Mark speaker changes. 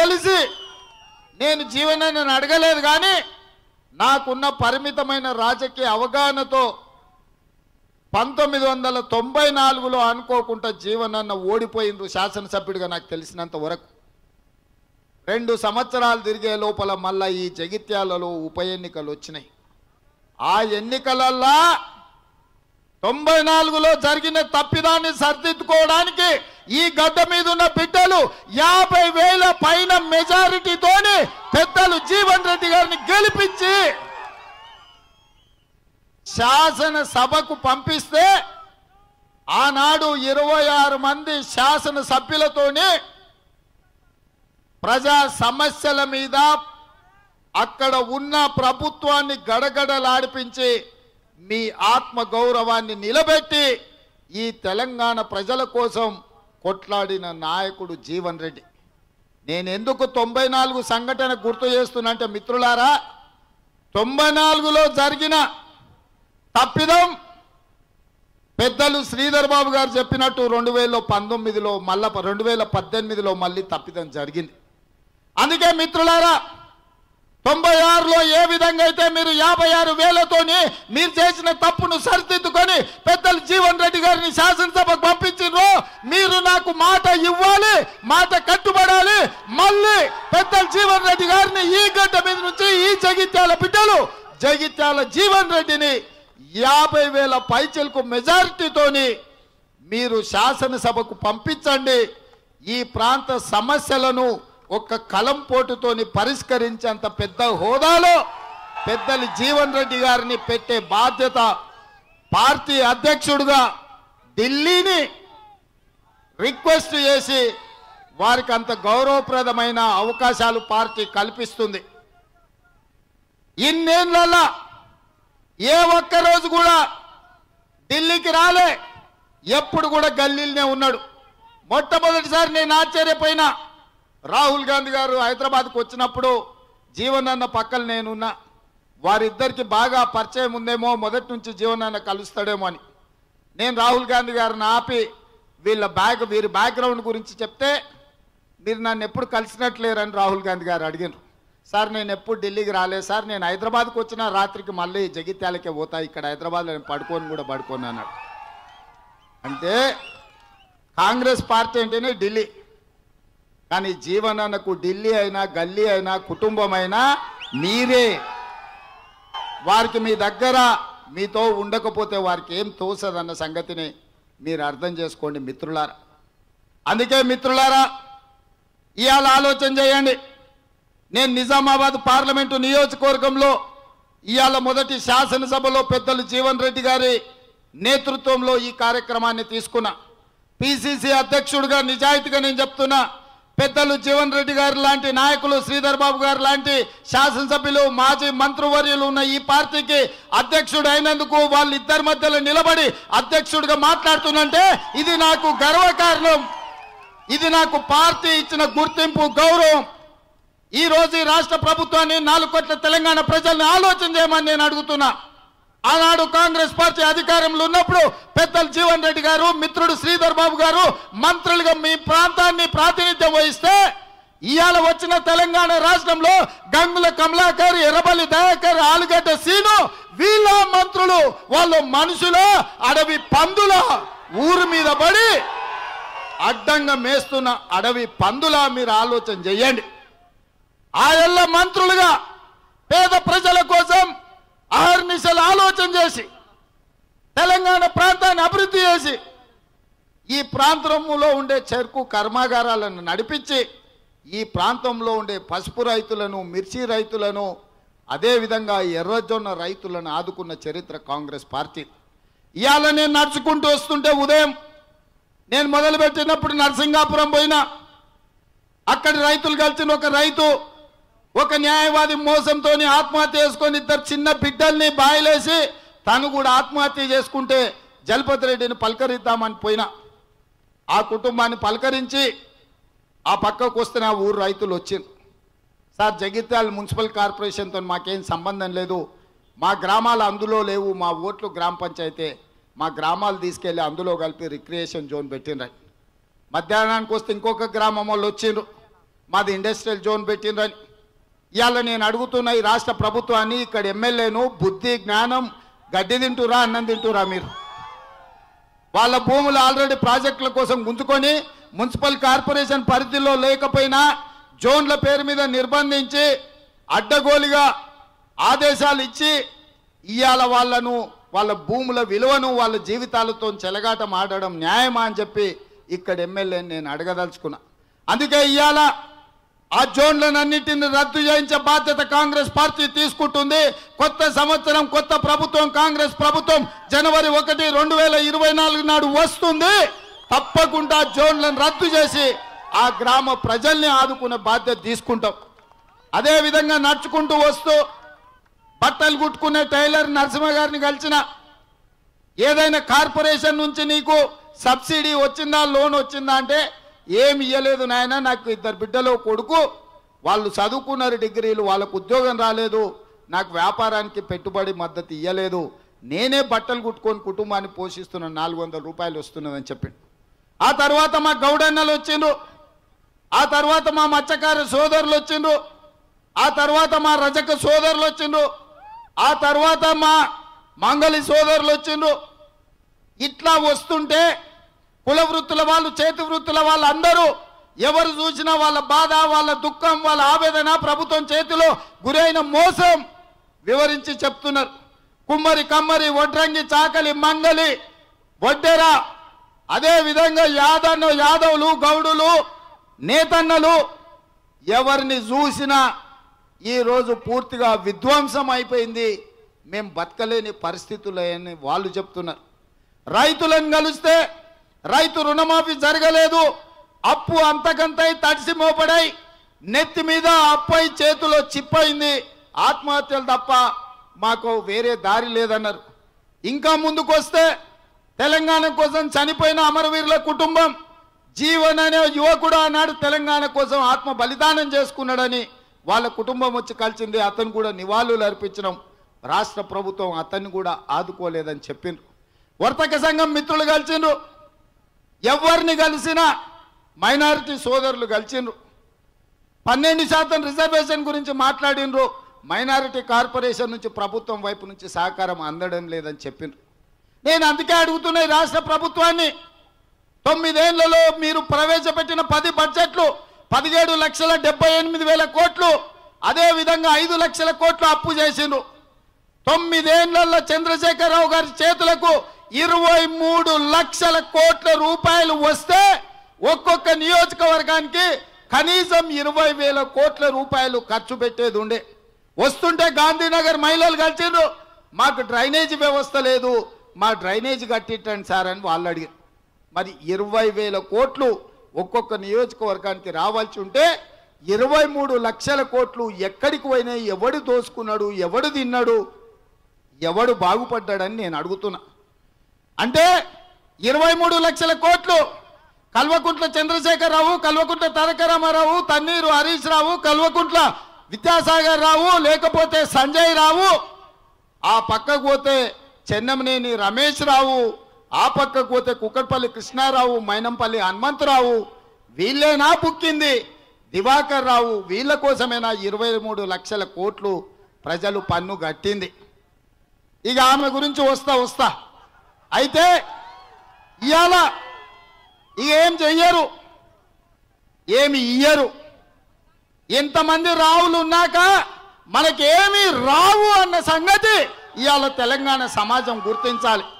Speaker 1: కలిసి నేను జీవనాన్ని అడగలేదు కానీ నాకున్న పరిమితమైన రాజకీయ అవగాహనతో పంతొమ్మిది వందల తొంభై నాలుగులో అనుకోకుండా జీవనన్న ఓడిపోయిండ్రు శాసనసభ్యుడిగా నాకు తెలిసినంత వరకు రెండు సంవత్సరాలు తిరిగే లోపల మళ్ళా ఈ జగిత్యాలలో ఉప ఎన్నికలు వచ్చినాయి ఆ ఎన్నికలల్లా తొంభై నాలుగులో జరిగిన తప్పిదాన్ని సరిదిద్దుకోవడానికి ఈ గడ్డ మీద ఉన్న బిడ్డలు యాభై వేల పైన మెజారిటీతోని పెద్దలు జీవన్ రెడ్డి గారిని గెలిపించి శాసన సభకు పంపిస్తే ఆనాడు ఇరవై ఆరు మంది శాసన సభ్యులతోని ప్రజా సమస్యల మీద అక్కడ ఉన్న ప్రభుత్వాన్ని గడగడలాడిపించి మీ ఆత్మ గౌరవాన్ని నిలబెట్టి ఈ తెలంగాణ ప్రజల కోసం కొట్లాడిన నాయకుడు జీవన్ రెడ్డి నేను ఎందుకు తొంభై నాలుగు సంఘటన గుర్తు చేస్తున్నంటే మిత్రులారా తొంభై నాలుగులో జరిగిన తప్పిదం పెద్దలు శ్రీధర్ బాబు గారు చెప్పినట్టు రెండు వేల పంతొమ్మిదిలో మళ్ళా రెండు వేల పద్దెనిమిదిలో మళ్ళీ తప్పిదం జరిగింది అందుకే మిత్రులారా తొంభై ఆరులో ఏ విధంగా అయితే మీరు యాభై ఆరు వేలతోని మీరు చేసిన తప్పును సరిదిద్దుకొని పెద్దలు జీవన్ రెడ్డి గారిని శాసనసభకు పంపించిండ్రు మీరు నాకు మాట ఇవ్వాలి మాట కట్టుబడాలి మళ్ళీ పెద్దలు జీవన్ రెడ్డి గారిని ఈ గడ్డ మీద నుంచి ఈ జగిత్యాల బిడ్డలు జగిత్యాల జీవన్ రెడ్డిని యాభై వేల పైచలకు మెజారిటీతోని మీరు శాసనసభకు పంపించండి ఈ ప్రాంత సమస్యలను ఒక కలంపోటుతోని పరిష్కరించేంత పెద్ద హోదాలో పెద్దలు జీవన్ రెడ్డి గారిని పెట్టే బాధ్యత పార్టీ అధ్యక్షుడుగా ఢిల్లీని రిక్వెస్ట్ చేసి వారికి అంత గౌరవప్రదమైన అవకాశాలు పార్టీ కల్పిస్తుంది ఇన్నేళ్ళల్లా ఏ ఒక్క రోజు కూడా ఢిల్లీకి రాలే ఎప్పుడు కూడా గల్లీలోనే ఉన్నాడు మొట్టమొదటిసారి నేను ఆశ్చర్యపోయినా రాహుల్ గాంధీ గారు హైదరాబాద్కు వచ్చినప్పుడు జీవనన్న పక్కన నేనున్నా వారిద్దరికి బాగా పరిచయం ఉందేమో మొదటి నుంచి జీవనన్న కలుస్తాడేమో అని నేను రాహుల్ గాంధీ గారిని ఆపి వీళ్ళ బ్యాక్ వీరి బ్యాక్గ్రౌండ్ గురించి చెప్తే మీరు నన్ను ఎప్పుడు కలిసినట్లేరని రాహుల్ గాంధీ గారు అడిగినారు సార్ నేను ఎప్పుడు ఢిల్లీకి రాలేదు సార్ నేను హైదరాబాద్కి వచ్చిన రాత్రికి మళ్ళీ జగిత్యాలకే పోతా ఇక్కడ హైదరాబాద్లో నేను పడుకొని కూడా పడుకోను అన్నాడు అంటే కాంగ్రెస్ పార్టీ అంటేనే ఢిల్లీ కానీ జీవనన్నకు ఢిల్లీ అయినా గల్లీ అయినా కుటుంబం అయినా మీరే వారికి మీ దగ్గర మీతో ఉండకపోతే వారికి ఏం తోసదన్న సంగతిని మీరు అర్థం చేసుకోండి మిత్రులారా అందుకే మిత్రులారా ఇవాళ ఆలోచన చేయండి నేను నిజామాబాద్ పార్లమెంటు నియోజకవర్గంలో ఇవాళ మొదటి శాసనసభలో పెద్దలు జీవన్ రెడ్డి గారి నేతృత్వంలో ఈ కార్యక్రమాన్ని తీసుకున్నా పిసిసి అధ్యక్షుడిగా నిజాయితీగా నేను చెప్తున్నా పెద్దలు జీవన్ రెడ్డి గారు లాంటి నాయకులు శ్రీధర్ బాబు గారు లాంటి శాసనసభ్యులు మాజీ మంత్రివర్యులు ఉన్న ఈ పార్టీకి అధ్యక్షుడు అయినందుకు వాళ్ళిద్దరి మధ్యలో నిలబడి అధ్యక్షుడిగా మాట్లాడుతున్నంటే ఇది నాకు గర్వకారణం ఇది నాకు పార్టీ ఇచ్చిన గుర్తింపు గౌరవం ఈ రోజు ఈ రాష్ట్ర ప్రభుత్వాన్ని నాలుగు కోట్ల తెలంగాణ ప్రజల్ని ఆలోచన చేయమని నేను అడుగుతున్నా ఆనాడు కాంగ్రెస్ పార్టీ అధికారంలో ఉన్నప్పుడు పెద్దలు జీవన్ రెడ్డి గారు మిత్రుడు శ్రీధర్ బాబు గారు మంత్రులుగా మీ ప్రాంతాన్ని ప్రాతినిధ్యం వహిస్తే ఇవాళ వచ్చిన తెలంగాణ రాష్ట్రంలో గంగుల కమలాకర్ ఎర్రబల్లి దయాకర్ ఆలుగడ్డ సీను వీళ్ళ మంత్రులు వాళ్ళు మనుషుల అడవి పందుల ఊరు మీద పడి అడ్డంగా మేస్తున్న అడవి పందులా మీరు ఆలోచన చెయ్యండి ఆయల్ల మంత్రులుగా పేద ప్రజల కోసం అహర్నిశలు ఆలోచన చేసి తెలంగాణ ప్రాంతాన్ని అభివృద్ధి చేసి ఈ ప్రాంతంలో ఉండే చెరుకు కర్మాగారాలను నడిపించి ఈ ప్రాంతంలో ఉండే పసుపు రైతులను మిర్చి రైతులను అదేవిధంగా ఎర్రజొన్న రైతులను ఆదుకున్న చరిత్ర కాంగ్రెస్ పార్టీ ఇవాళ నేను నడుచుకుంటూ వస్తుంటే ఉదయం నేను మొదలుపెట్టినప్పుడు నరసింగాపురం పోయినా అక్కడి రైతులు కలిసిన ఒక రైతు ఒక న్యాయవాది మోసంతో ఆత్మహత్య చేసుకొని ఇద్దరు చిన్న బిడ్డల్ని బాయిలేసి తను కూడా ఆత్మహత్య చేసుకుంటే జలపతి రెడ్డిని పలకరిద్దామని పోయినా ఆ కుటుంబాన్ని పలకరించి ఆ పక్కకు వస్తే నా ఊరు రైతులు వచ్చింది సార్ జగిత్యాల మున్సిపల్ కార్పొరేషన్తో మాకేం సంబంధం లేదు మా గ్రామాలు అందులో లేవు మా ఓట్లు గ్రామ పంచాయతీ మా గ్రామాలు తీసుకెళ్ళి అందులో కలిపి రిక్రియేషన్ జోన్ పెట్టిండ్రు మధ్యాహ్నానికి వస్తే ఇంకొక గ్రామం వాళ్ళు వచ్చిండ్రు మాది ఇండస్ట్రియల్ జోన్ పెట్టిండ్రని ఇవాళ నేను అడుగుతున్న ఈ రాష్ట్ర ప్రభుత్వాన్ని ఇక్కడ ఎమ్మెల్యేను బుద్ధి జ్ఞానం గడ్డి తింటురా అన్నం తింటురా మీరు వాళ్ళ భూములు ఆల్రెడీ ప్రాజెక్టుల కోసం గుంజుకొని మున్సిపల్ కార్పొరేషన్ పరిధిలో లేకపోయినా జోన్ల పేరు మీద నిర్బంధించి అడ్డగోలుగా ఆదేశాలు ఇచ్చి ఇవాళ వాళ్ళను వాళ్ళ భూముల విలువను వాళ్ళ జీవితాలతో చెలగాటం ఆడడం న్యాయమా అని చెప్పి ఇక్కడ ఎమ్మెల్యేని నేను అడగదలుచుకున్నా అందుకే ఇవాళ ఆ జోన్లనన్నిటిని రద్దు చేయించే బాధ్యత కాంగ్రెస్ పార్టీ తీసుకుంటుంది కొత్త సంవత్సరం కొత్త ప్రభుత్వం కాంగ్రెస్ ప్రభుత్వం జనవరి ఒకటి రెండు వేల ఇరవై నాలుగు నాడు వస్తుంది తప్పకుండా జోన్లను రద్దు చేసి ఆ గ్రామ ప్రజల్ని ఆదుకునే బాధ్యత తీసుకుంటాం అదే విధంగా నడుచుకుంటూ వస్తూ బట్టలు కుట్టుకునే టైలర్ నరసింహ గారిని కలిసిన ఏదైనా కార్పొరేషన్ నుంచి నీకు సబ్సిడీ వచ్చిందా లోన్ వచ్చిందా అంటే ఏమి ఇయ్యలేదు నాయన నాకు ఇద్దరు బిడ్డలు కొడుకు వాళ్ళు చదువుకున్నారు డిగ్రీలు వాళ్ళకు ఉద్యోగం రాలేదు నాకు వ్యాపారానికి పెట్టుబడి మద్దతు ఇయ్యలేదు నేనే బట్టలు కుట్టుకొని కుటుంబాన్ని పోషిస్తున్నాను నాలుగు వందల రూపాయలు వస్తున్నదని చెప్పిండు ఆ తర్వాత మా గౌడన్నలు వచ్చిండ్రు ఆ తర్వాత మా మత్స్యకార సోదరులు వచ్చిండ్రు ఆ తర్వాత మా రజక సోదరులు వచ్చిండ్రు ఆ తర్వాత మా మంగళి సోదరులు వచ్చిండ్రు ఇట్లా వస్తుంటే కుల వృత్తుల వాళ్ళు చేతి వృత్తుల వాళ్ళు అందరూ ఎవరు చూసినా వాళ్ళ బాధ వాళ్ళ దుఃఖం వాళ్ళ ఆవేదన ప్రభుత్వం చేతిలో గురైన మోసం వివరించి చెప్తున్నారు కుమ్మరి కమ్మరి వడ్రంగి చాకలి మంగలి వడ్డెర అదే విధంగా యాదన్న యాదవులు గౌడులు నేతన్నలు ఎవరిని చూసినా ఈరోజు పూర్తిగా విధ్వంసం అయిపోయింది మేము బతకలేని పరిస్థితులు అని వాళ్ళు చెప్తున్నారు రైతులను కలిస్తే రైతు రుణమాఫీ జరగలేదు అప్పు అంతకంతై తడిసి మోపడై నెత్తి మీద అప్పై చేతిలో చిప్పయింది ఆత్మహత్యలు తప్ప మాకు వేరే దారి లేదన్నారు ఇంకా ముందుకు వస్తే తెలంగాణ కోసం చనిపోయిన అమరవీరుల కుటుంబం జీవన్ అనే యువకుడు ఆనాడు తెలంగాణ కోసం ఆత్మ బలిదానం చేసుకున్నాడని వాళ్ళ కుటుంబం వచ్చి కలిసింది అతను కూడా నివాళులు అర్పించడం రాష్ట్ర ప్రభుత్వం అతన్ని కూడా ఆదుకోలేదని చెప్పిండ్రు వర్తక సంఘం మిత్రులు కలిసిండ్రు ఎవరిని కలిసినా మైనారిటీ సోదరులు కలిసిండ్రు పన్నెండు శాతం రిజర్వేషన్ గురించి మాట్లాడినరు మైనారిటీ కార్పొరేషన్ నుంచి ప్రభుత్వం వైపు నుంచి సహకారం అందడం లేదని చెప్పిండ్రు నేను అందుకే అడుగుతున్నా ఈ రాష్ట్ర ప్రభుత్వాన్ని తొమ్మిదేళ్లలో మీరు ప్రవేశపెట్టిన పది బడ్జెట్లు పదిహేడు లక్షల డెబ్బై ఎనిమిది వేల కోట్లు అదే విధంగా ఐదు లక్షల కోట్లు అప్పు చేసిండ్రు తొమ్మిదేళ్లలో చంద్రశేఖరరావు గారి చేతులకు ఇరవై మూడు లక్షల కోట్ల రూపాయలు వస్తే ఒక్కొక్క నియోజకవర్గానికి కనీసం ఇరవై వేల కోట్ల రూపాయలు ఖర్చు పెట్టేది ఉండే వస్తుంటే గాంధీనగర్ మహిళలు కలిసిండ్రు మాకు డ్రైనేజీ వ్యవస్థ లేదు మా డ్రైనేజీ కట్టించండి సార్ అని వాళ్ళు అడిగారు మరి ఇరవై వేల కోట్లు ఒక్కొక్క నియోజకవర్గానికి రావాల్సి ఉంటే ఇరవై మూడు లక్షల కోట్లు ఎక్కడికి పోయినాయి ఎవడు దోసుకున్నాడు ఎవడు తిన్నాడు ఎవడు బాగుపడ్డాడని నేను అడుగుతున్నా అంటే ఇరవై మూడు లక్షల కోట్లు కల్వకుంట్ల చంద్రశేఖరరావు కల్వకుంట్ల తారక రామారావు తన్నీరు హరీష్ రావు కల్వకుంట్ల విద్యాసాగర్ రావు లేకపోతే సంజయ్ రావు ఆ పక్కకు పోతే చెన్నమనేని రమేష్ రావు ఆ పక్కకు పోతే కుక్కట్పల్లి కృష్ణారావు మైనంపల్లి హనుమంతరావు వీళ్ళేనా బుక్కింది దివాకర్ రావు వీళ్ళ కోసమేనా ఇరవై మూడు లక్షల కోట్లు ప్రజలు పన్ను కట్టింది ఇక ఆమె గురించి వస్తా వస్తా అయితే ఇవాళ ఇక ఏం చెయ్యరు ఏమి ఇయ్యరు ఇంతమంది రావులు ఉన్నాక మనకేమి రావు అన్న సంగతి ఇవాళ తెలంగాణ సమాజం గుర్తించాలి